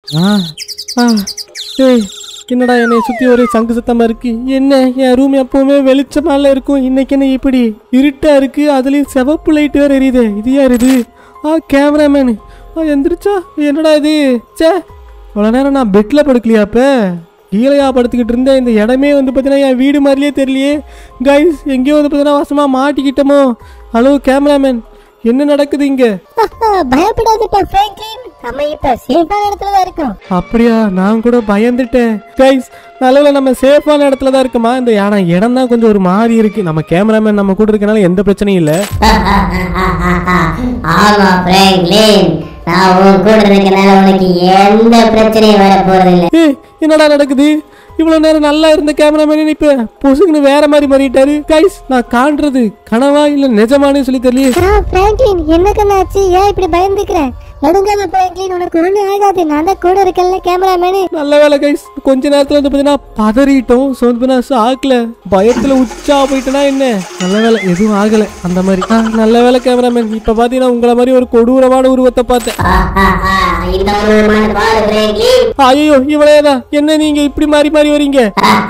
ஆ ஆ ஏய் என்னடா என்னை சுற்றி ஒரே சங்கு சத்தமாக இருக்கு என்ன என் ரூம் எப்பவுமே வெளிச்சமால இருக்கும் இன்னைக்கு என்ன இப்படி இருட்டா இருக்கு அதுலேயும் சிவப்பு லைட் வேற எரியுதே இது யார் இது ஆ கேமராமேனு ஆ எந்திரிச்சா என்னடா இது சே இவ்வளோ நேரம் நான் பெட்டில் படுக்கலையா அப்போ கீழையா படுத்துக்கிட்டு இருந்தேன் இந்த இடமே வந்து பார்த்தீங்கன்னா என் வீடு மாதிரியே தெரியலையே கைஸ் எங்கேயோ வந்து பார்த்தீங்கன்னா வசமாக மாட்டிக்கிட்டோமோ ஹலோ கேமராமேன் என்ன நடக்குது இங்கே பயப்படாதப்பா ஃப்ராங்க்லின் நம்ம இப்ப சேஃபான இடத்துல தான் இருக்கோம் அப்படியா நான் கூட பயந்துட்டேன் கைஸ் நல்லவேளை நம்ம சேஃபான இடத்துல தான் இருக்கோமா இந்த இடம் இடம் தான் கொஞ்சம் ஒரு மாதிரி இருக்கு நம்ம கேமராமேன் நம்ம கூட இருக்கனால எந்த பிரச்சனையும் இல்லை ஆமா ஃப்ராங்க்லின் நான் உன் கூட இருக்கனால உனக்கு எந்த பிரச்சனையும் வர போறது இல்ல ஏய் என்னடா நடக்குது இவ்வளவு நேரம் நல்லா இருந்த கேமராமேன் இப்ப பொசுக்குன்னு வேற மாதிரி மாறிட்டாரு கைஸ் நான் காண்றது கனவா இல்ல நிஜமானு சொல்லி தெரியல ஃப்ராங்க்லின் என்ன கண்ணாச்சு ஏன் இப்படி பயந்துக்கிற நடுங்காம ஃப்ராங்க்லின் உனக்கு ஒண்ணு ஆகாது நான் தான் கூட இருக்கல கேமராமேனு நல்ல வேலை கைஸ் கொஞ்ச நேரத்துல வந்து பாத்தீங்கன்னா பதறிட்டோம் ஸோ வந்து பாத்தீங்கன்னா ஆக்கல பயத்துல உச்சா போயிட்டேனா என்ன நல்ல வேலை எதுவும் ஆகல அந்த மாதிரி ஆ, நல்ல வேலை கேமராமேன் இப்ப பாத்தீங்கன்னா உங்களை மாதிரி ஒரு கொடூரமான உருவத்தை பார்த்தேன் இந்த உருவமான பாரு ஃப்ராங்க்லின் ஐயோ இவளேதான் என்ன நீங்க இப்படி மாறி மாறி வரீங்க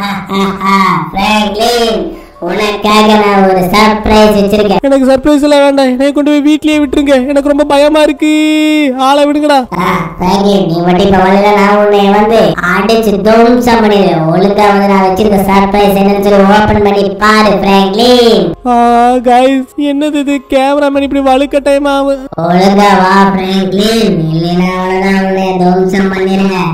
ஃப்ராங்க்லின் உனக்காக நான் ஒரு சர்ப்ரைஸ் வச்சிருக்கேன் எனக்கு சர்ப்ரைஸ் எல்லாம் வேண்டாம் என்னை கொண்டு போய் வீட்லயே விட்டுருங்க எனக்கு ரொம்ப பயமா இருக்கு ஆளை விடுங்கடா ஆ, ஃப்ராங்க்லின் நீ மட்டும் இப்ப வரல நான் உன்னை வந்து அடிச்சு துவம்சம் பண்ணிடுவேன் ஒழுங்கா வந்து நான் வச்சிருக்க சர்ப்ரைஸ் என்னன்னு சொல்லி ஓபன் பண்ணி பாரு ஃப்ராங்க்லின் கைஸ் என்னது இது கேமராமேன் இப்படி வலுக்கட்டாயமா ஆகும் ஒழுங்கா வா ஃப்ராங்க்லின் இல்லைன்னா அவ்வளவுதான் உன்னை துவம்சம் பண்ணிருங்க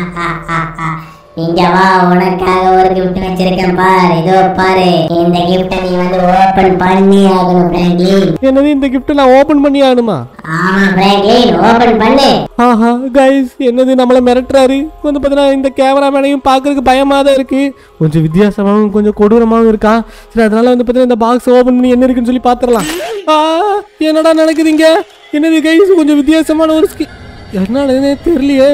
இங்க வா உனக்காக ஒரு கிஃப்ட் வச்சிருக்கேன் பாரு இதோ பாரு இந்த கிஃப்ட நீ வந்து ஓபன் பண்ணி ஆகணும் ஃப்ராங்க்லின் என்னது இந்த gift நான் ஓபன் பண்ணி ஆகணுமா ஆமா ஃப்ராங்க்லின் ஓபன் பண்ணு ஆஹா கைஸ் என்னது நம்மள மிரட்டுறாரு வந்து பார்த்தீங்கன்னா இந்த கேமராமேனையும் பார்க்கறதுக்கு பயமா தான் இருக்கு கொஞ்சம் வித்தியாசமாகவும் கொஞ்சம் கொடூரமாகவும் இருக்கான் சரி அதனால வந்து பார்த்தீங்கன்னா இந்த பாக்ஸ் ஓபன் பண்ணி என்ன இருக்குன்னு சொல்லி பார்த்துடலாம் ஆ என்னடா நடக்குதுங்க என்னது கைஸ் கொஞ்சம் வித்தியாசமான ஒரு ஸ்கி என்னன்னு தெரியலையே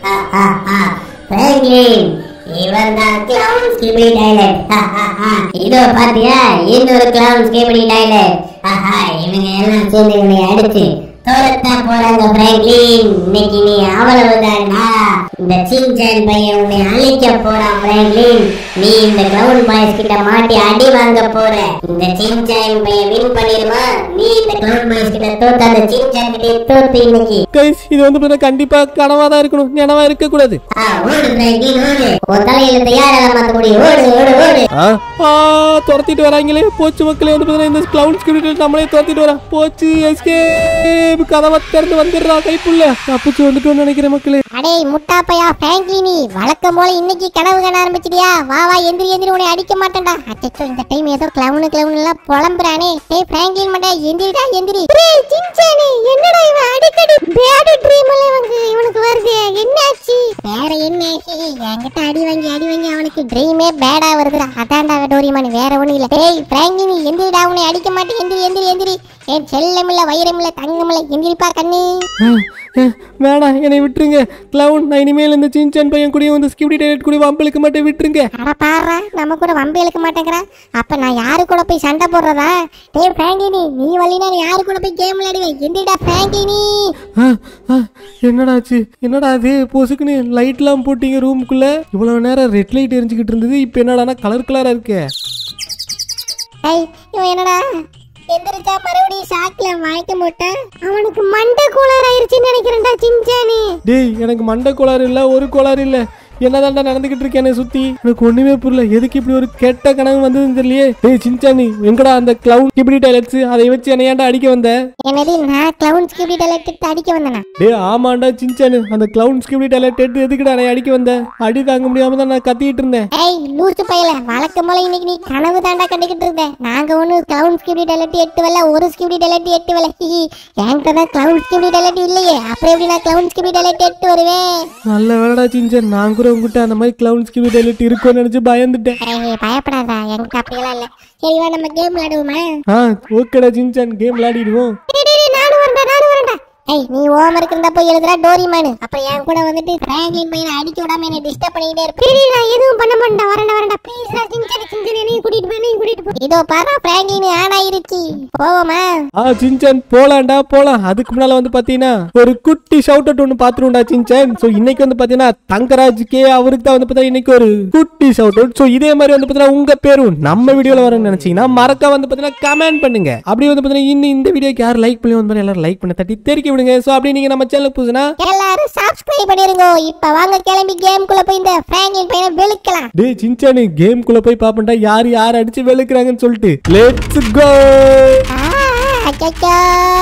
ஃப்ராங்க்லின் இவன் தான் கிளவுன் ஸ்கிபிடி டைலர் இதோ பாத்தியா இன்னொரு கிளவுன் ஸ்கிபிடி டைலர் இவங்க எல்லாம் சேர்ந்து இவனை அடிச்சு தோரத்தா போறாங்க ஃப்ராங்க்லின் இன்னைக்கு நீ அவ்வளவுதான்டா இந்த சின்சான் பையன் உன்னை அழிக்க போறான் ஃப்ராங்க்லின் நீ இந்த கிளவுன் பாய்ஸ் கிட்ட மாட்டி அடி வாங்க போற இந்த சின்சான் பையன் வின் பண்ணிருமா நீ இந்த கிளவுன் பாய்ஸ் கிட்ட தோத்த அந்த சின்சான் கிட்ட தோத்து இன்னைக்கு கைஸ் இது வந்து பார்த்தீங்கன்னா கண்டிப்பா கனவா தான் இருக்கணும் நினவா இருக்கக்கூடாது ஆ, ஓடு ஃப்ராங்க்லின் ஓடு உன் தலையில யாரெல்லாம் மாத்த முடியும் ஓடு ஓடு ஓடு ஆ ஆ, துரத்திட்டு வராங்களே போச்சு மக்களே வந்து பார்த்தீங்கன்னா இந்த கிளவுன் ஸ்கிரிப்ட் நம்மளே துரத்திட்டு வரா போச்சு எஸ்கேப் கதவை திறந்து வந்துடுறா கைப்புள்ள தப்பிச்சு வந்துட்டோம்னு நினைக்கிறேன் மக்களே அடே முட்டாப்பையா பிராங்க்லினி வழக்கம் போல இன்னைக்கு கனவு காண ஆரம்பிச்சிட்டியா வா வா எந்திரி எந்திரி உன்னை அடிக்க மாட்டேன்டா அச்சோ இந்த டைம் ஏதோ கிளவுனு கிளவுன் எல்லாம் புலம்புறானே டேய் பிராங்க்லின் மண்டா எந்திரிடா எந்திரி டேய் சின்சானே என்னடா இவன் அடிக்கடி பேட் ட்ரீம் எல்லாம் இவனுக்கு இவனுக்கு வருது என்னாச்சு வேற என்ன என்கிட்ட அடி வாங்கி அடி வாங்கி அவனுக்கு ட்ரீமே பேடா வருதுடா அதான்டா டோரிமான் வேற ஒண்ணும் இல்ல டேய் பிராங்க்லினி எந்திரிடா உன்னை அடிக்க மாட்டேன் எந்திரி எந்திரி எந்திரி என் செல்லமில்ல வைரமில்ல தங்கமில்ல எந்திரிப்பா கண்ணு ஆ, ஆ, வேணாம் என்னை விட்டுருங்க கிளவுன் நான் இனிமேல் இந்த சின்சான் பையன் கூடயும் இந்த ஸ்கிரிப்ட் டைரக்ட் கூட வம்பளுக்கு மட்டும் விட்டுருங்க அட பாரு நம்ம கூட வம்பு இழுக்க மாட்டேங்கிறா அப்ப நான் யாரு கூட போய் சண்டை போடுறதா டேய் பிராங்கினி நீ வழினா நான் யாரு கூட போய் கேம் விளையாடுவேன் எந்திரிடா பிராங்கினி ஆ, ஆ, என்னடாச்சு என்னடா அது பொசுக்குன்னு லைட்லாம் போட்டீங்க ரூமுக்குள்ள இவ்வளவு நேரம் ரெட் லைட் எரிஞ்சுக்கிட்டு இருந்தது இப்போ என்னடானா கலர் கலரா இருக்கே டேய் இவன் என்னடா எந்திரிச்சா மறுபடியும் ஷாக்ல மயக்க போட்டேன் அவனுக்கு மண்டை கோளாறு ஆயிருச்சுன்னு நினைக்கிறேன்டா சிஞ்சானி டேய் எனக்கு மண்டை கோளாறு இல்ல ஒரு கோளாறு இல்ல என்னதான்டா நடந்துகிட்டு இருக்கேன் என்னை சுத்தி எனக்கு ஒண்ணுமே புரியல எதுக்கு இப்படி ஒரு கெட்ட கனவு வந்ததுன்னு தெரியலையே டேய் சின்சானி எங்கடா அந்த கிளவுன் இப்படி டைலட்ஸ் அதை வச்சு என்னை ஏன்டா அடிக்க வந்த என்னது நான் கிளவுன் ஸ்கிரிப்ட் எலக்ட்ரிக் அடிக்க வந்தேனா டேய் ஆமாண்டா சின்சானு அந்த கிளவுன் ஸ்கிரிப்ட் டைலட் எடுத்து எதுக்குடா என்னை அடிக்க வந்த அடி தாங்க முடியாம தான் நான் கத்திட்டு இருந்தேன் ஏய் லூசு பையல வழக்கம் போல இன்னைக்கு நீ கனவு தாண்டா கண்டுக்கிட்டு இருந்த நாங்க ஒண்ணு கிளவுன் ஸ்கிரிப்ட் எலக்ட்ரி எட்டு வரல ஒரு ஸ்கிரிப்ட் எலக்ட்ரி எட்டு வரல ஹிஹி என்கிட்ட தான் கிளவுன் ஸ்கிரிப்ட் எலக்ட்ரி இல்லையே அப்புறம் எப்படி நான் கிளவுன் ஸ்கிரிப்ட் எலக்ட்ரி எட்டு வருவேன் நல்ல வேலைடா சின்சான் நான் கூட உங்ககிட்ட அந்த மாதிரி கிளவுன் ஸ்கிரிப்ட் டைலட் இருக்கும்னு நினைச்சு பயந்துட்டேன் ஏய் பயப்படாதா என்கிட்ட அப்படியெல்லாம் இல்ல சரி வா நம்ம கேம் விளையாடுவோமா ஆ ஓகேடா சின்சான் கேம் விளையாடிடுவோம் டேய், டேய், டேய், நானும் வரேன்டா நானும் வரேன்டா ஏய் நீ ஓம் இருக்கிறதா போய் எழுதுறா டோரிமானு அப்புறம் என் கூட வந்துட்டு பிராங்கின் பையனை அடிக்க விடாம என்ன டிஸ்டர்ப் பண்ணிக்கிட்டே இருப்பேன் நான் எதுவும் பண்ண மாட்டேன் வரேன் வரேன் ப்ளீஸ் நான் சின்ன சின்ன என்னையும் கூட்டிட்டு போய் நீ கூட்டிட்டு போ இதோ பாரு பிராங்கின் ஆன் ஆயிருச்சு போவோமா ஆ சின்சான் போலாம்டா போலாம் அதுக்கு முன்னால வந்து பாத்தீங்கன்னா ஒரு குட்டி ஷவுட் அவுட் ஒன்று பாத்துருவோம்டா சின்சான் சோ இன்னைக்கு வந்து பாத்தீங்கன்னா தங்கராஜுக்கே அவருக்கு தான் வந்து பாத்தீங்கன்னா இன்னைக்கு ஒரு குட்டி ஷவுட் அவுட் சோ இதே மாதிரி வந்து பாத்தீங்கன்னா உங்க பேரும் நம்ம வீடியோல வரணும்னு நினைச்சீங்கன்னா மறக்க வந்து பாத்தீங்கன்னா கமெண்ட் பண்ணுங்க அப்படி வந்து பாத்தீங்கன்னா இன்னும் இந்த வீடியோக்கு யார் லைக் பண்ணி வந்து பாத்தீங்கன்னா எல்லாரும் லைக் பண்ண தட்டி தெரிக்க விடுங்க சோ அப்படி நீங்க நம்ம சேனலுக்கு புதுசுனா எல்லாரும் சப்ஸ்கிரைப் பண்ணிருங்க இப்ப வாங்க கிளம்பி கேம்குள்ள போய் இந்த பிராங்கின் பையனை வெளுக்கலாம் டேய் சின்சானு கேம்குள்ள போய் பாப்பண்டா யார் யார் அடிச்சு வெளுக்குறாங்கன்னு சொல்லிட்டு லெட்ஸ் கோ ஆ, அச்சச்சோ.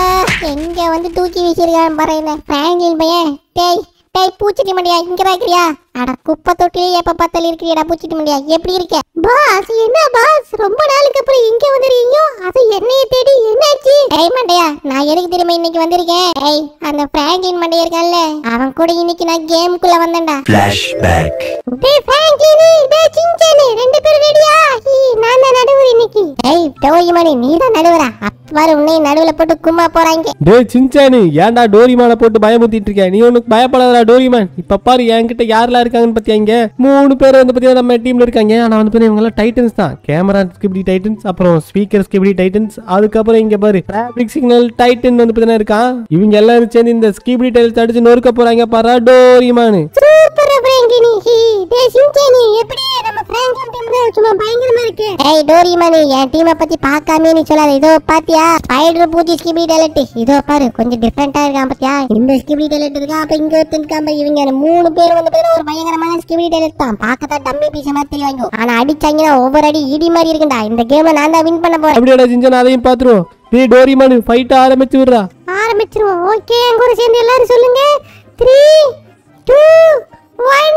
எங்க வந்து தூக்கி வீசிருக்கான் பாரு இந்த பிராங்கின் பையன் டேய் டேய் பூச்சிட்டு மண்டியா இங்க இருக்கிறியா அட குப்பை தொட்டிலே எப்ப பார்த்தாலும் இருக்கிறியடா பூச்சிட்டு மண்டியா எப்படி இருக்க பாஸ் என்ன பாஸ் ரொம்ப நாளுக்கு அப்புறம் இங்க வந்திருக்கீங்க அது என்னைய தேடி என்னாச்சு டேய் மண்டையா நான் எதுக்கு திரும்ப இன்னைக்கு வந்திருக்கேன் டேய் அந்த பிராங்கின் மண்டையா இருக்கான்ல அவன் கூட இன்னைக்கு நான் கேமுக்குள்ள வந்தேன்டா Flashback. டேய் பிராங்கினி டேய் சின்சானி ரெண்டு பேரும் ரெடியா நான் தான் நடுவர் இன்னைக்கு டேய் டோரிமணி நீ தான் நடுவரா அப்பாரு உன்னை நடுவுல போட்டு கும்மா போறாங்க டேய் சின்சானு ஏன்டா டோரிமானை போட்டு பயமுத்திட்டு இருக்க நீ ஒன்னுக்கு பயப்படாதடா டோரிமான் இப்ப பாரு என்கிட்ட யாரெல்லாம் இருக்காங்கன்னு பத்தியா இங்க மூணு பேர் வந்து பாத்தீங்கன்னா நம்ம டீம்ல இருக்காங்க ஆனா வந்து பாத்தீங்கன்னா இவங்க எல்லாம் டைட்டன்ஸ் தான் கேமரா ஸ்கிப்டி டைட்டன்ஸ் அப்புறம் ஸ்பீக்கர் ஸ்கிப்டி டைட்டன்ஸ் அதுக்கப்புறம் இங்க பாரு டிராபிக் சிக்னல் டைட்டன் வந்து பாத்தீங்கன்னா இருக்கான் இவங்க எல்லாரும் சேர்ந்து இந்த ஸ்கிப்டி டைல்ஸ் அடிச்சு நொறுக்க போறாங்க பாரு டோரிமானு சூப்பர் பிராங்கினி ஹி டேய் சின்சானி எப்படி நம்ம பிராங்கின் டீம் தான் சும்மா பயங்கரமா இருக்கு டேய் டோரிமணி என் டீமை பத்தி பார்க்காம நீ சொல்லாத இதோ பாத்தியா ஸ்பைடர் பூச்சி ஸ்கிபி டெலட் இதோ பாரு கொஞ்சம் டிஃபரெண்டா இருக்கான் பாத்தியா இந்த ஸ்கிபி டெலட் இருக்கா அப்ப இங்க ஒருத்தன் இருக்கான் பாரு. இவங்க மூணு பேர் வந்து பாத்தீங்கன்னா ஒரு பயங்கரமான ஸ்கிபி டெலட் தான் பார்க்கத்தான் டம்மி பீஸ் மாதிரி தெரியும் ஆனா அடிச்சாங்கன்னா ஒவ்வொரு அடி இடி மாதிரி இருக்குடா இந்த கேமை நான் தான் வின் பண்ண போறேன் அப்படியாடா சின்சான் அதையும் பாத்துருவோம் டேய் டோரிமானு ஃபைட் ஆரம்பிச்சு விடுறா ஆரம்பிச்சிருவோம் ஓகே என் கூட சேர்ந்து எல்லாரும் சொல்லுங்க த்ரீ டூ ஒன்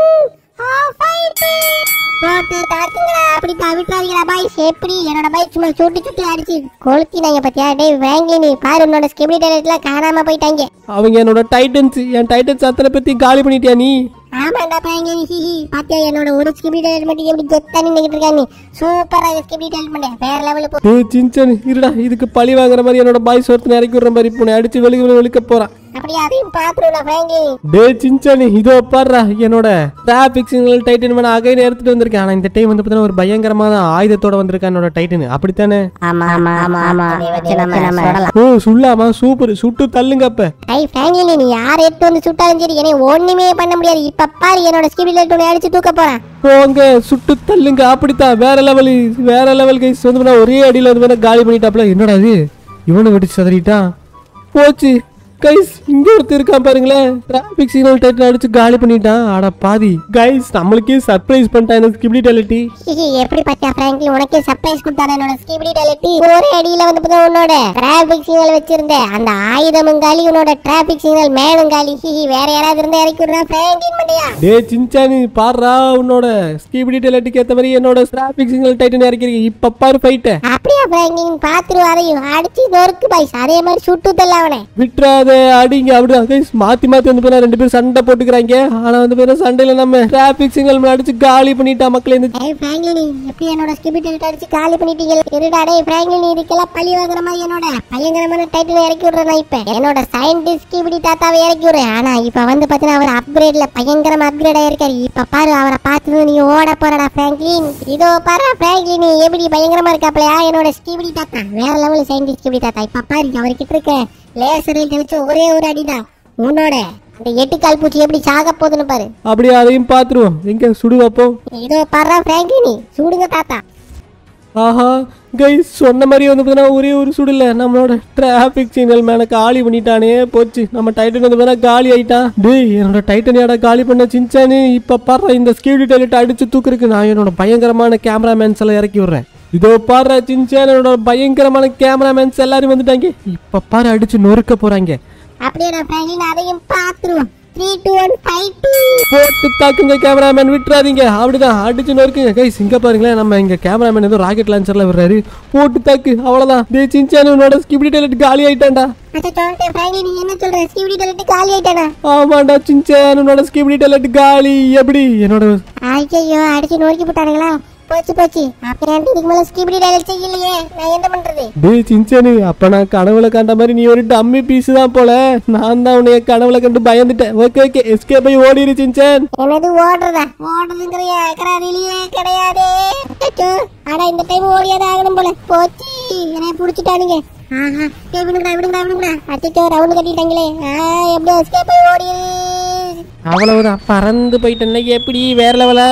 போட்டு தாக்குங்களா அப்படி தவிட்டாதீங்களா பாய்ஸ் எப்படி என்னோட பைக் சும்மா சுட்டி சுட்டி அடிச்சு கொளுத்தினாங்க பாத்தியா டேய் வாங்கி நீ பாரு உன்னோட ஸ்கிபிலி டேலட்ல காணாம போயிட்டாங்க அவங்க என்னோட டைட்டன்ஸ் என் டைட்டன்ஸ் அத்தனை பத்தி காலி பண்ணிட்டியா நீ ஆமாண்டா பாங்க ஹிஹி பாத்தியா என்னோட ஒரு ஸ்கிபிலி டேலட் மட்டும் எப்படி கெத்தா நின்னுகிட்டு இருக்கா நீ சூப்பரா ஸ்கிபிலி டேலட் பண்ண வேற லெவல்ல போ டேய் சின்சான் இருடா இதுக்கு பழி வாங்குற மாதிரி என்னோட பாய்ஸ் ஒருத்தனை இறக்கி விடுற மாதிரி இப்போ அடிச்சு வெளியே வெளுக்க போறான் அப்படியே அதையும் பாத்துருடா ஃப்ராங்கி டே சின்சானி இதோ பாடுறா என்னோட டிராபிக் சிக்னல் டைட்டன் மேல அகைன் எடுத்துட்டு வந்திருக்கேன் ஆனா இந்த டைம் வந்து பார்த்தீங்கன்னா ஒரு பயங்கரமான ஆயுதத்தோட வந்திருக்கான் என்னோட டைட்டன் அப்படித்தானே ஆமா ஆமா ஆமா ஆமா வச்சு நம்ம சொல்லலாம் ஓ சுல்லாமா சூப்பர் சுட்டு தள்ளுங்க அப்ப ஐ ஃப்ராங்கிலி நீ யார் எடுத்து வந்து சுட்டாலும் சரி என்னை ஒண்ணுமே பண்ண முடியாது இப்ப பாரு என்னோட ஸ்கிபிலி டேலட் உன்னை அடிச்சு தூக்க போறேன் போங்க சுட்டு தள்ளுங்க அப்படித்தான் வேற லெவல் வேற லெவல் கைஸ் வந்து பார்த்தா ஒரே அடியில வந்து பார்த்தா காலி பண்ணிட்டாப்ல என்னடா அது இவனை வெடிச்சு சதறிட்டான் போச்சு கைஸ் இங்க ஒருத்தர் இருக்கான் பாருங்களேன் டிராபிக் சிக்னல் டைட்டன் அடிச்சு காலி பண்ணிட்டான் ஆட பாதி கைஸ் நம்மளுக்கே சர்ப்ரைஸ் பண்ணிட்டான் எனக்கு ஸ்கிபிலி டெலிட்டி ஹிஹி, எப்படி பாத்தியா பிராங்க்லி உனக்கே சர்ப்ரைஸ் கொடுத்தாரு என்னோட ஸ்கிபிலி டெலிட்டி ஒரே அடியில வந்து பார்த்தா உன்னோட டிராபிக் சிக்னல் வச்சிருந்த அந்த ஆயுதமும் காலி உன்னோட டிராபிக் சிக்னல் மேலும் காலி ஹிஹி வேற யாராவது இருந்தா இறக்கி விடுறா பிராங்கின் மண்டையா டே சின்சானி பாடுறா உன்னோட ஸ்கீபிடி டெலட்டுக்கு ஏத்த மாதிரி என்னோட டிராபிக் சிக்னல் டைட்டன் இறக்கிறீங்க இப்ப பாரு ஃபைட்ட அப்படியா பிராங்கின் பாத்துரு அதையும் அடிச்சு நொறுக்கு பாய்ஸ் அதே மாதிரி சுட்டு தள்ள அவனை விட்டுறாத அடிங்க அப்படிதான் கைஸ் மாத்தி மாத்தி வந்து பாரு ரெண்டு பேரும் சண்டை போட்டுக்கிறாங்க ஆனா வந்து பாரு சண்டையில நம்ம டிராபிக் சிக்னல் மேல அடிச்சு காலி பண்ணிட்டா மக்களே இந்த ஏய் பிராங்க்லின் எப்படி என்னோட ஸ்கிபி டெலிட் அடிச்சு காலி பண்ணிட்டீங்க இருடா டேய் பிராங்க்லின் இதுக்கெல்லாம் பழி வாங்குற மாதிரி என்னோட பயங்கரமான டைட்டில் இறக்கி விடுறேன் நான் இப்ப என்னோட சயின்டிஸ்ட் ஸ்கிபிடி தாத்தாவை இறக்கி விடுறேன் ஆனா இப்ப வந்து பாத்தீங்கன்னா அவர் அப்கிரேட்ல பயங்கரமா அப்கிரேட் ஆயிருக்காரு இப்ப பாரு அவரை பார்த்து நீ ஓட போறடா பிராங்க்லின் இதோ பாரு பிராங்க்லின் நீ எப்படி பயங்கரமா இருக்காப்லையா என்னோட ஸ்கிபிடி தாத்தா வேற லெவல் சயின்டிஸ்ட் ஸ்கிபிடி தாத்தா இப்ப பாரு அவர்கிட்ட இருக்க லேசரில் தெளிச்சு ஒரே ஒரு அடிதான் உன்னோட அந்த எட்டுக்கால் பூச்சி எப்படி சாக போகுதுன்னு பாரு அப்படியே அதையும் பாத்துருவோம் எங்க சுடு வைப்போம் இதோ பாரு பிராங்க்லின் சூடுங்க தாத்தா ஆஹா கைஸ் சொன்ன மாதிரி வந்து பார்த்தீங்கன்னா ஒரே ஒரு சுடு இல்ல நம்மளோட டிராபிக் சிக்னல் மேல காலி பண்ணிட்டானே போச்சு நம்ம டைட்டன் வந்து பார்த்தா காலி ஆயிட்டான் டேய் என்னோட டைட்டன் யாடா காலி பண்ண சின்சானு இப்ப பாரு இந்த ஸ்கீடி டைலட் அடிச்சு தூக்குறதுக்கு நான் என்னோட பயங்கரமான கேமராமேன்ஸ் எல்லாம் இறக்கி விடுறேன் இதோ பாரு சின்சான் என்னோட பயங்கரமான கேமராமேன்ஸ் எல்லாரும் வந்துட்டாங்க இப்ப பாரு அடிச்சு நொறுக்க போறாங்க அப்படியே நான் பிராங்க்லின் அதையும் பாத்துருவோம் three two one five two போட்டு தாக்குங்க கேமராமேன் விட்டுறாதீங்க அப்படிதான் அடிச்சு நொறுக்குங்க கைஸ் இங்க பாருங்களேன் நம்ம இங்க கேமராமேன் ஏதோ ராக்கெட் லான்ச்சர்ல விடுறாரு போட்டு தாக்கு அவ்வளவுதான் டே சின்சான் உன்னோட ஸ்கிப்டி டைலட் காலி ஆயிட்டான்டா அச்சோ பிராங்க்லின் நீ என்ன சொல்ற ஸ்கிபிடி டெலிட் காலி ஆயிட்டானா ஆமாண்டா சின்சான் உன்னோட ஸ்கிப்டி டைலட் காலி எப்படி என்னோட ஐயோ அடிச்சு நோக்கி போட்டானுங்களா போச்சு போச்சு அப்ப என் இதுக்கு மேல ஸ்கிபிடி டைலாக் செய்யலையே நான் என்ன பண்றது டேய் சின்சானு அப்ப நான் கனவுல கண்ட மாதிரி நீ ஒரு டம்மி பீஸ் தான் போல நான் தான் உன்னைய கனவுல கண்டு பயந்துட்டேன் ஓகே ஓகே எஸ்கே போய் ஓடிரு சின்சான் என்னது ஓடுறதா ஓடுறதுங்கிற அக்கறாரிலேயே கிடையாதே அச்சோ, ஆனா இந்த டைம் ஓடியாதான் ஆகணும் போல போச்சு என்னை புடிச்சிட்டானுங்க ஆஹா டேய் விடுங்கடா விடுங்கடா விடுங்கடா அச்சோ ரவுண்டு கட்டிட்டாங்களே ஆ எப்படியோ எஸ்கேப் போய் ஓடி அவ்வளவுதான் பறந்து போயிட்டேன்ல எப்படி வேற லெவலா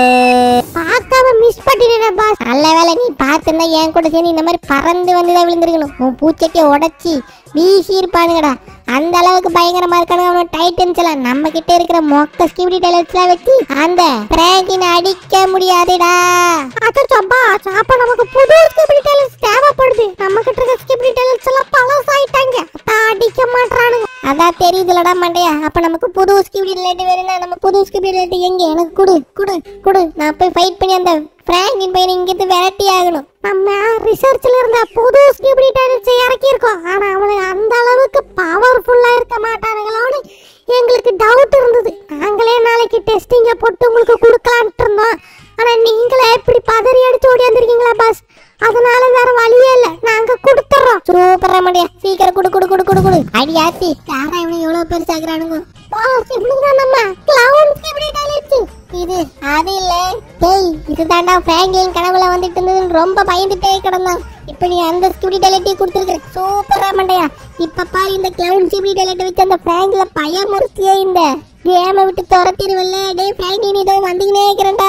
பார்க்காம மிஸ் பண்ணிட்டேன் பாஸ் நல்ல வேலை நீ பார்த்துருந்தா என் கூட சேர்ந்து இந்த மாதிரி பறந்து வந்து தான் விழுந்திருக்கணும் உன் பூச்சட்டியை உடைச்சி வீசி இருப்பானுங்கடா அந்த அளவுக்கு பயங்கரமா இருக்கானுங்க அவனோட டைட்டன்ஸ் எல்லாம் நம்ம கிட்ட இருக்கிற மொக்க ஸ்கிபிடி டைலர்ஸ் எல்லாம் வச்சு அந்த பிராங்கின் அடிக்க முடியாதுடா அச்சோ பாஸ் அப்ப நமக்கு புது ஸ்கிபிடி டைலர்ஸ் தேவைப்படுது நம்ம கிட்ட இருக்க ஸ்கிபிடி டைலர்ஸ் எல்லாம் பழசாயிட்டாங்க அதான் அடிக்க மாட்டானுங்க அதான் தெரியுதுலடா மண்டையா அப்ப நமக்கு புது ஸ்கிபிடி டைலர் வேணும்னா நம்ம புது ஸ்கிபிடி டைலர் எங்க எனக்கு குடு குடு குடு நான் போய் ஃபைட் பண்ணி அந்த பிராங்கின் பையனை இங்கிருந்து விரட்டி ஆகணும் நம்ம ரிசர்ச்ல இருந்த புது ஸ்கிபிடி டைலர்ஸ் இறக்கி இருக்கோம் ஆனா அவனுக்கு அந்த அளவுக்கு பவர்ஃபுல்லா இருக்க மாட்டானுங்களோன்னு எங்களுக்கு டவுட் இருந்தது நாங்களே நாளைக்கு டெஸ்டிங்க போட்டு உங்களுக்கு கொடுக்கலான்ட்டு இருந்தோம் ஆனா நீங்களே இப்படி பதறி அடிச்சு ஓடியாந்துருக்கீங்களா பாஸ் அதனால வேற வழியே இல்ல நாங்க கொடுத்துறோம் சூப்பரா மடியா சீக்கிரம் குடு குடு குடு குடு குடு அடியாத்தி யாரா இவனை எவ்வளவு பெருசாக்குறானுங்க பாஸ் இப்படிதான் நம்ம கிளவுன்ஸ் எப்படி டாலிச்சு இது அது இல்ல டேய் இதுதான்டா பிராங்கிலின் கனவுல வந்துட்டு இருந்ததுன்னு ரொம்ப பயந்துட்டே கிடந்தான் இப்ப நீ அந்த ஸ்கிபிடி டைலட்டி கொடுத்துருக்க சூப்பரா மண்டையா இப்ப பாரு இந்த கிளவுன் ஸ்கிபிடி டைலட் வச்சு அந்த பிராங்க்ல பயமுறுத்தியே இந்த கேம விட்டு துரத்திடுவல்ல டேய் பிராங்கிலின் இதோ வந்துக்கினே இருக்கிறேன்டா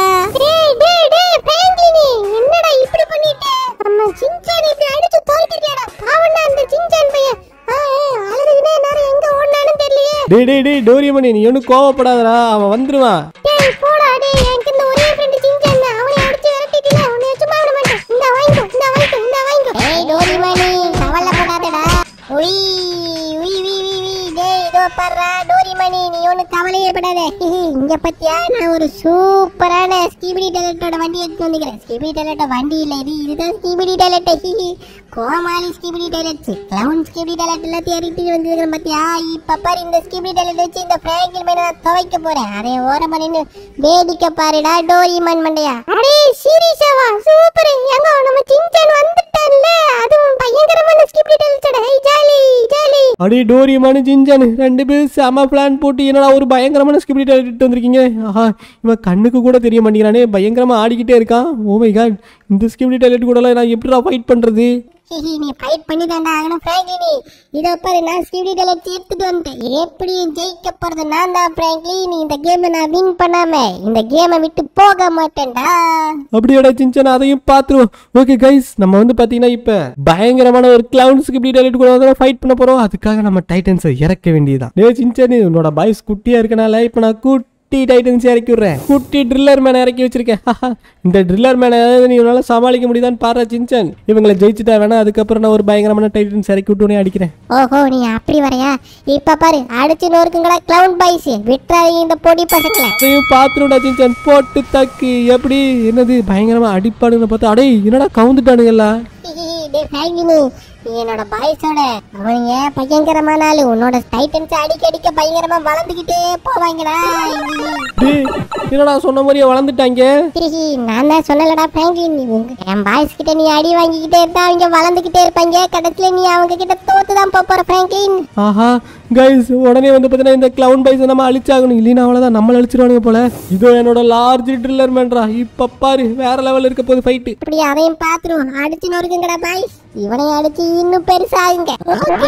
டேய் டேய் டேய் பிராங்கிலினி என்னடா இப்படி பண்ணிட்ட நம்ம சின்சான் இப்படி அடிச்சு தோல்கிட்டியாடா பாவண்டா அந்த சின்சான் பையன் ஆ, ஆ, அழுதுகினே நேரம் எங்க ஓடுனான்னு தெரியலையே டேய் டேய் டேய் டோரியமணி நீ ஒன்றும் கோவப்படாதடா அவன் வந்துருவான் டேய் போடா டேய் எனக்கு இந்த ஒரே ஃப்ரெண்ட் சின்சான் தான் அவனை அடிச்சு விரட்டிட்டீல உன்னை சும்மா விட மாட்டேன் இந்த வாங்கிக்கோ இந்த வாங்கிக்கோ இந்த வாங்கிக்கோ டேய் டோரிமானி கவலைப்படாதடா உய் உய் உய் உய் உய் டேய் இதோ பாருடா டோரிமானி நீ ஒன்றும் கவலையே படாத இங்க பத்தியா நான் ஒரு சூப்பரான ஸ்கீபிடி டேலட்டோட வண்டி எடுத்து வந்துக்கிறேன் ஸ்கீபிடி டேலட்ட வண்டி இல்ல இது இதுதான் ஸ்கீபிடி டேலட் கோமாளி skibidi toilets clown skibidi toilet எல்லாத்தையும் ஏறிட்டு வந்துருக்கிறேன் பத்தியா இப்ப பாரு இந்த ஸ்கீபிடி டேலட் வச்சு இந்த பிராங்கில் மேல நான் துவைக்க போறேன் அதை ஓரமா நின்னு வேடிக்கை பாருடா டோரிமான் மண்டையா அடே சீரியஸாவா சூப்பர் எங்க நம்ம சின்சான் வந்துட்டான்ல அதுவும் பயங்கரமான ஸ்கிபிடி டெல்ஸோட ஹே ஜாலி ஜாலி அடே டோரியமானு ஜிஞ்சானு ரெண்டு பேரும் செம பிளான் போட்டு என்னடா ஒரு பயங்கரமான ஸ்கிரிப்ட் எடுத்துட்டு வந்திருக்கீங்க ஆஹா இவன் கண்ணுக்கு கூட தெரிய மாட்டேங்கிறானே பயங்கரமா ஆடிக்கிட்டே இருக்கான் ஓ மை காட் இந்த ஸ்கிரிப்ட் டைலட் கூடலாம் நான் எப்படிடா ஃபைட் பண்றது ஹிஹி நீ ஃபைட் பண்ணி தாண்டா ஆகணும் ஃப்ராங்க்லி இதோ பாரு நான் ஸ்கிபிடி டெலட் எடுத்துட்டு வந்துட்டேன் எப்படி ஜெயிக்க போறது நான் தான் ஃப்ராங்க்லி நீ இந்த கேமை நான் வின் பண்ணாம இந்த கேமை விட்டு போக மாட்டேன்டா அப்படியோட சின்சான் அதையும் பார்த்துருவோம் ஓகே கைஸ் நம்ம வந்து பார்த்தீங்கன்னா இப்போ பயங்கரமான ஒரு கிளவுன்ஸ்க்கு இப்படி டைலட் கூட வந்து ஃபைட் பண்ண போகிறோம் அதுக்காக நம்ம டைட்டன்ஸை இறக்க வேண்டியதுதான் டே சின்சான் உன்னோட பாய்ஸ் குட்டியாக இருக்கனால இப்போ நான் குட்டி டைட்டன்ஸ் இறக்கி விட்றேன் குட்டி ட்ரில்லர் மேனை இறக்கி வச்சிருக்கேன் இந்த ட்ரில்லர் மேனை ஏதாவது நீ உன்னால சமாளிக்க முடியுதான்னு பாரு சின்சான் இவங்களை ஜெயிச்சுட்டா வேணா அதுக்கப்புறம் நான் ஒரு பயங்கரமான டைட்டன்ஸ் இறக்கி விட்டு அடிக்கிறேன் ஓஹோ நீ அப்படி வரையா இப்ப பாரு அடிச்சு நோருக்குங்களா கிளவுன் பாய்ஸ் விட்டுறாதீங்க இந்த பொடி பசங்களை அதையும் பார்த்துருடா சின்சான் போட்டு தக்கு எப்படி என்னது பயங்கரமா அடிப்பாடுன்னு பார்த்தா அடே என்னடா கவுந்துட்டானுங்களா டேய் ஃப்ராங்கினி நீ என்னோட பாய்ஸோட அவனுங்க பயங்கரமான ஆளு உன்னோட டைட்டன்ஸ் அடிக்க அடிக்க பயங்கரமா வளர்ந்துகிட்டே போவாங்கடா டேய் என்னடா சொன்ன மாதிரியே வளர்ந்துட்டாங்க ஹிஹி, நான் தான் சொன்னலடா ஃப்ராங்கின் நீ உங்க என் பாய்ஸ் கிட்ட நீ அடி வாங்கிக்கிட்டே இருந்தா அவங்க வளர்ந்துகிட்டே இருப்பாங்க கடைசியில நீ அவங்க கிட்ட தோத்து தான் போப் போற ஃப்ராங்கின் ஆஹா கைஸ் உடனே வந்து பார்த்தீங்கன்னா இந்த கிளவுன் பைஸை நம்ம அழிச்சாகணும் இல்லைன்னா அவ்வளோதான் நம்மள அழிச்சிருவானுங்க போல இதோ என்னோட லார்ஜ் ட்ரில்லர் மேன்ரா இப்போ பாரு வேற லெவல் இருக்க போகுது ஃபைட்டு இப்படி அதையும் பாத்துருவோம் அடிச்சு நொறுக்குங்கடா பாய்ஸ் இவனை அடிச்சு இன்னும் பெருசாகுங்க Okay,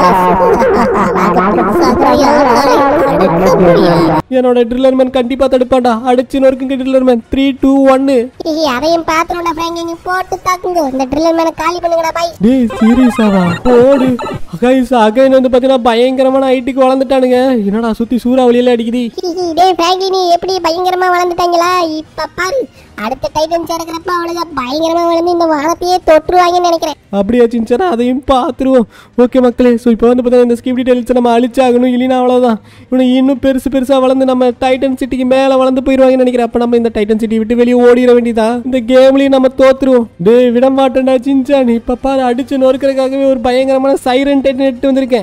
boss. என்னோட ட்ரில்லர் மேன் கண்டிப்பாக தடுப்பான்டா அடிச்சு நொறுக்குங்க ட்ரில்லர் மேன் த்ரீ டூ ஒன்னு ஹிஹி, அதையும் பாத்துருவோம்டா ஃப்ராங்கின் போட்டு தாக்குங்க இந்த ட்ரில்லர் மேல காலி பண்ணுங்கடா பாய்ஸ் டேய் சீரியஸாவா ஓடு கைஸ் அகைன் வந்து பார்த்தீங்கன்னா பயங்கரமான ஹைட்டுக்கு வளர்ந்துட்டானுங்க என்னடா சுற்றி சூறாவளியில அடிக்குது ஹிஹி, டேய் ஃப்ராங்கினி எப்படி பயங்கரமா வளர்ந்துட்டாங்களா இப்ப பாரு அடுத்த டைட்டன்ஸ் இறக்குறப்ப அவளுக்கு பயங்கரமா வளர்ந்து இந்த வானத்தையே தொற்றுவாங்கன்னு நினைக்கிறேன் அப்படியா சின்சனா அதையும் பார்த்துருவோம் ஓகே மக்களே ஸோ இப்போ வந்து பார்த்தீங்கன்னா இந்த ஸ்கிப் டீடைல்ஸ் நம்ம அழிச்சாகணும் இல்லைன்னா அவ்வளோதான் இவனை இன்னும் பெருசு பெருசாக வளர்ந்து நம்ம டைட்டன் சிட்டிக்கு மேலே வளர்ந்து போயிடுவாங்கன்னு நினைக்கிறேன் அப்போ நம்ம இந்த டைட்டன் சிட்டி விட்டு வெளியே ஓடிட வேண்டியதா இந்த கேம்லேயும் நம்ம தோத்துருவோம் டேய் விட மாட்டேன்டா சின்சான் இப்போ பாரு அடிச்சு நொறுக்கிறதுக்காகவே ஒரு பயங்கரமான சைரன் டைட்டன் எடுத்து வந்திருக்கேன்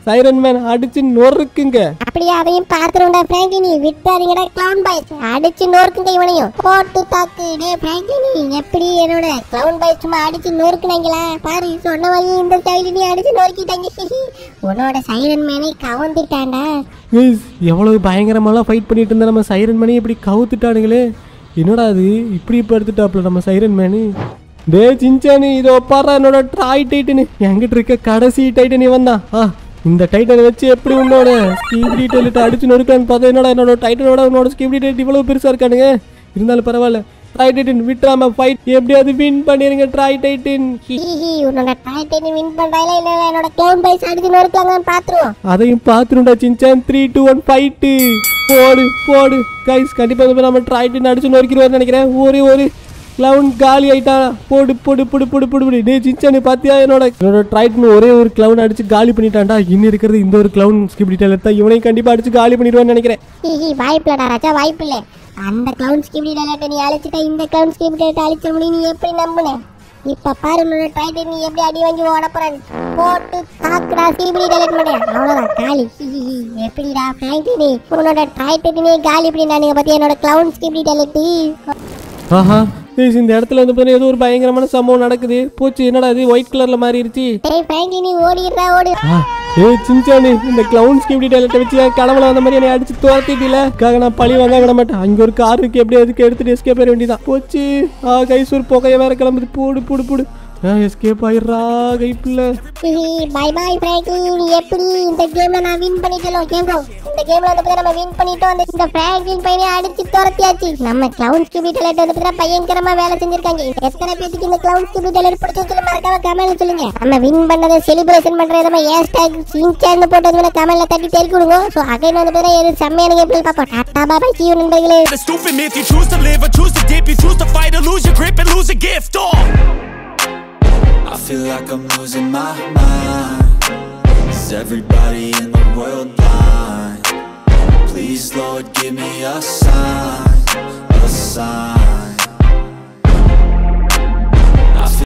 சைரன் மேன் அடிச்சு நொறுக்குங்க அப்படியே அதையும் பாத்துருண்டா பிராங்கினி விட்டாதீங்கடா கிளவுன் பாய்ஸ் அடிச்சு நொறுக்குங்க இவனையும் போட்டு தாக்கு டே பிராங்கினி எப்படி என்னோட கிளவுன் பாய்ஸ் சும்மா அடிச்சு நொறுக்குனாங்களா பாரு சொன்ன மாதிரி இந்த சைடு நீ அடிச்சு நொறுக்கிட்டாங்க ஹிஹி. உன்னோட சைரன் மேனை கவுந்துட்டான்டா ஏய், எவ்வளவு பயங்கரமாலாம் ஃபைட் பண்ணிட்டு இருந்த நம்ம சைரன் மேனி இப்படி கவுத்துட்டானுங்களே என்னடா அது இப்படி இப்போ எடுத்துட்டாப்ல நம்ம சைரன் மேனு டே சிஞ்சானு இதோ பாரு என்னோட ட்ராய் டைட்டனு என்கிட்ட இருக்க கடைசி டைட்டன் இவன் தான் ஆ இந்த டைட்டனை வச்சு எப்படி உன்னோட ஸ்கீப் டீட்டெயிலிட்டு அடிச்சு நொறுக்கான்னு பார்த்தா என்னடா என்னோட டைட்டனோட உன்னோட ஸ்கீப் டீட்டெயில் இவ்வளவு பெருசா இருக்கானுங்க இருந்தாலும் பரவாயில்ல ட்ராய் டைட்டன் விட்டுறாம ஃபைட் எப்படியாவது வின் பண்ணிருங்க ட்ராய் டைட்டன் ஹிஹி உன்னோட டைட்டன் வின் பண்றாங்களா இல்ல இல்ல, என்னோட கிளவுன் பாய்ஸ் அடிச்சு நொறுக்காங்கன்னு பாத்துருவோம் அதையும் பார்த்துருண்டா Shinchan three two one fight போடு போடு கைஸ் கண்டிப்பாக இந்த நம்ம ட்ராய்ட்டு அடிச்சு நொறுக்கிடுவார்னு நினைக்கிறேன் ஒரே ஒரு கிளவுன் காலி ஆயிட்டா போடு போடு போடு போடு போடு போடு டே சின்சானு பாத்தியா என்னோட என்னோட ட்ரைட்னு ஒரே ஒரு கிளவுன் அடிச்சு காலி பண்ணிட்டான்டா இன்னும் இருக்கிறது இந்த ஒரு கிளவுன் ஸ்கிப் டீட்டெயில் தான் இவனையும் கண்டிப்பாக அடிச்சு காலி பண்ணிடுவான்னு நினைக்கிறேன் ஹிஹி வாய்ப்பில்லடா ராஜா வாய்ப்பில்லை அந்த கிளவுன் ஸ்கிப் டேலட்டை நீ அழிச்சிட்ட இந்த கிளவுன் ஸ்கிப் டேலட்டை அழிச்ச முடியும் நீ எப்படி நம்புன இப்ப பாரு உன்னோட டைட்டன் நீ எப்படி அடி வாங்கி ஓட போறேன் போட்டு தாக்குடா ஸ்கிப் டேலட் மாட்டேன் அவ்வளவுதான் காலி ஹிஹிஹி. எப்படிடா பிராங்க்லினி உன்னோட டைட்டனே காலி பண்ணிட்டானுங்க பத்தி என்னோட கிளவுன் ஸ்கிப் டேலட் ஆஹா guys, இந்த இடத்துல வந்து பார்த்தீங்கன்னா ஏதோ ஒரு பயங்கரமான சம்பவம் நடக்குது போச்சு என்னடா இது ஒயிட் கலர்ல மாறிடுச்சு டேய் பிராங்க்லினி ஓடிடுறா ஓடு ஆ, ஏய் சின்சானு இந்த கிளவுன் ஸ்கிப் டீட்டெயில்ட்ட வச்சு என் கனவுல வந்த மாதிரி என்னை அடிச்சு துரத்திட்டில காக நான் பழி வாங்க விட மாட்டேன் அங்க ஒரு கார் இருக்கு எப்படி அதுக்கு எடுத்துட்டு எஸ்கேப் ஆயிட வேண்டியதான் போச்சு ஆ கைசூர் புகைய வேற கிளம்புது போடு போடு போடு எஸ்கேப் ஆயிடுறா கைப்புல பை பை பிராங்க்லின் எப்படி இந்த கேம்ல நான் வின் பண்ணிட்டோம் கேம் இந்த கேம்ல வந்து பார்த்தா நம்ம வின் பண்ணிட்டோம் அந்த இந்த பிராங்க்லின் பையனை அடிச்சு துரத்தியாச்சு நம்ம கிளவுன் ஸ்கிபி டெலட் வந்து பார்த்தா பயங்கரமா வேலை செஞ்சிருக்காங்க எத்தனை பேத்துக்கு இந்த கிளவுன் ஸ்கிபி டெலட் பிடிச்சு சொல்லி மறக்காம கமெண்ட்ல சொல்லுங்க நம்ம வின் பண்ணதை செலிப்ரேஷன் பண்ற நம்ம ஹேஷ்டாக் சின்சான் போட்டது மேல கமெண்ட்ல தட்டி தெரிவிக்க விடுங்க சோ அகைன் வந்து பார்த்தா எது செம்மையான கேம் பார்ப்போம் டாடா பாய் see you நண்பர்களே The stupid myth, you choose to live or choose to dip, you choose to fight or lose your grip and lose a gift. Oh! I feel like I'm losing my mind. Is everybody in the world blind? Please, Lord, give me a sign, a sign.